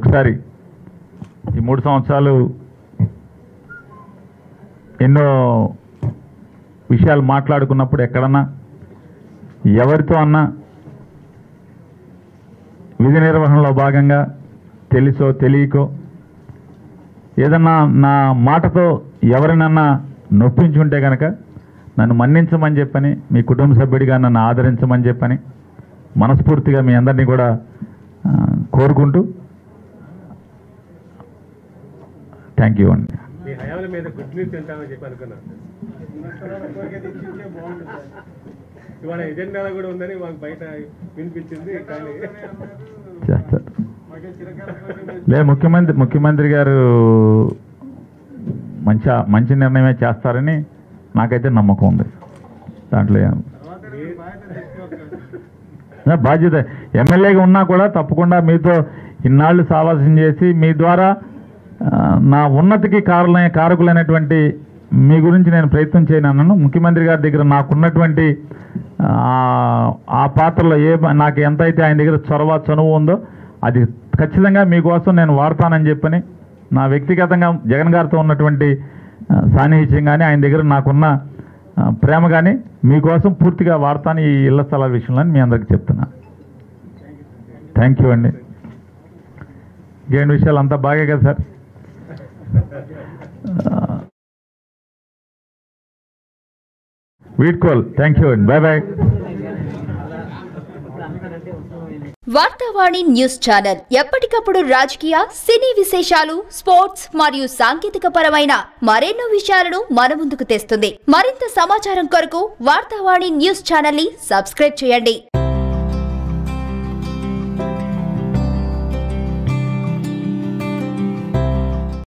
ఒకసారి ఈ మూడు సంవత్సరాలు ఎన్నో విషయాలు మాట్లాడుకున్నప్పుడు ఎక్కడన్నా ఎవరితో అన్నా విధి నిర్వహణలో భాగంగా తెలుసో తెలియకో ఏదన్నా నా మాటతో ఎవరినన్నా నొప్పించుంటే కనుక నన్ను మన్నించమని చెప్పని మీ కుటుంబ సభ్యుడిగా నన్ను ఆదరించమని చెప్పని మనస్ఫూర్తిగా మీ అందరినీ కూడా ఆ, కోరుకుంటూ థ్యాంక్ యూ అండి మీ హయాల మీద గుడ్ న్యూస్ తింటామని చెప్పి అనుకున్నాను ఇవాళ ఎజెండాలో కూడా ఉందని మాకు బయట వినిపించింది కానీ చేస్తారు లే ముఖ్యమంత్రి ముఖ్యమంత్రి గారు మంచి మంచి నిర్ణయమే చేస్తారని నాకైతే నమ్మకం ఉంది దాంట్లో ఏం- నా బాధ్యత ఎమ్మెల్యేగా ఉన్నా కూడా తప్పకుండా మీతో ఇన్నాళ్ళు సావాసం చేసి మీ ద్వారా ఆ, నా ఉన్నతికి కారులై కారకులైనటువంటి మీ గురించి నేను ప్రయత్నం చేయనన్నాను ముఖ్యమంత్రి గారి దగ్గర నాకున్నటువంటి ఆ, ఆ పాత్రలో ఏ నాకు ఎంతైతే ఆయన దగ్గర చొరవ చనువు ఉందో అది ఖచ్చితంగా మీకోసం నేను వాడతానని చెప్పని నా వ్యక్తిగతంగా జగన్ గారితో ఉన్నటువంటి ఆ, సాన్నిహిత్యం కానీ ఆయన దగ్గర నాకున్న ఆ, ప్రేమ కానీ మీకోసం పూర్తిగా వాడతాను ఈ ఇళ్ల స్థలాల విషయంలో అని మీ అందరికీ చెప్తున్నా థ్యాంక్ యూ అండి ఇంకేంటి విషయాలు అంతా బాగే కదా సార్ వీడ్కోల్ థ్యాంక్ యూ అండి bye bye Vartavani news channel ఎప్పటికప్పుడు రాజకీయ సినీ విశేషాలు స్పోర్ట్స్ మరియు సాంకేతిక పరమైన మరెన్నో విషయాలను మన ముందుకు తెస్తుంది మరింత సమాచారం కొరకు వార్తావాణి న్యూస్ ఛానల్ ని సబ్స్క్రైబ్ చేయండి